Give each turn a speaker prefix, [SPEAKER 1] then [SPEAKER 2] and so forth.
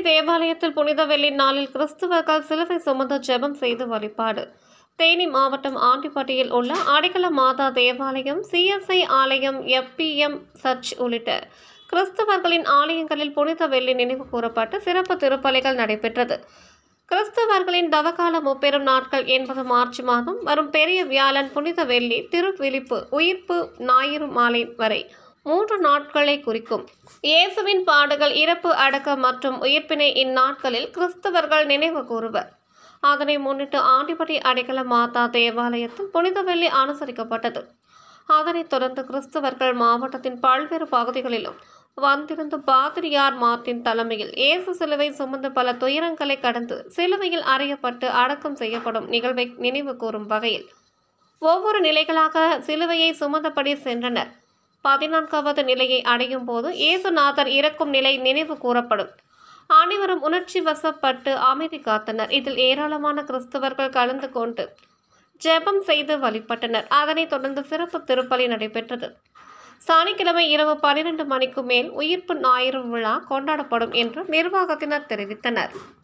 [SPEAKER 1] தேவாலயத்தில் புனித வெள்ளி நாளில் கிறிஸ்துவர்கள் சிலுவை சுமந்து ஜெபம் செய்து வழிபாடு தேனி மாவட்டம் ஆண்டிப்பட்டியில் உள்ள அடிக்கல மாதா தேவாலயம் சிஎஸ்ஐ ஆலயம் எப்பிஎம் சர்ச் உள்ளிட்ட கிறிஸ்தவர்களின் ஆலயங்களில் புனித வெள்ளி நினைவு கூறப்பட்டு சிறப்பு திருப்பலிகள் நடைபெற்றது கிறிஸ்தவர்களின் தவகால முப்பெரும் நாட்கள் என்பது மார்ச் மாதம் வரும் பெரிய வியாழன் புனித வெள்ளி திருவிழிப்பு உயிர்ப்பு ஞாயிறு மாலை வரை மூன்று நாட்களை குறிக்கும் இயேசுவின் பாடுகள் இறப்பு அடக்கம் மற்றும் உயிர்ப்பினை இந்நாட்களில் கிறிஸ்தவர்கள் நினைவு கூறுவர் அதனை முன்னிட்டு ஆண்டிப்பட்டி அடைக்கல மாதா தேவாலயத்தில் புனித வெள்ளி அனுசரிக்கப்பட்டது அதனைத் தொடர்ந்து கிறிஸ்தவர்கள் மாவட்டத்தின் பல்வேறு பகுதிகளிலும் வந்திருந்த பாதிரியார் மார்ட்டின் தலைமையில் இயேசு சிலுவை சுமந்து பல துயரங்களை கடந்து சிலுவையில் அறையப்பட்டு அடக்கம் செய்யப்படும் நிகழ்வை நினைவு கூறும் வகையில் ஒவ்வொரு நிலைகளாக சிலுவையை சுமந்தபடி சென்றனர் பதினான்காவது நிலையை அடையும் போது இயேசுநாதர் இறக்கும் நிலை நினைவு கூறப்படும் அனைவரும் உணர்ச்சி வசப்பட்டு அமைதி காத்தனர் இதில் ஏராளமான கிறிஸ்தவர்கள் கலந்து கொண்டு ஜெபம் செய்து வழிபட்டனர் அதனைத் தொடர்ந்து சிறப்பு திருப்பலி நடைபெற்றது சனிக்கிழமை இரவு பனிரெண்டு மணிக்கு மேல் உயிர்ப்பு ஞாயிறு விழா கொண்டாடப்படும் என்று நிர்வாகத்தினர் தெரிவித்தனர்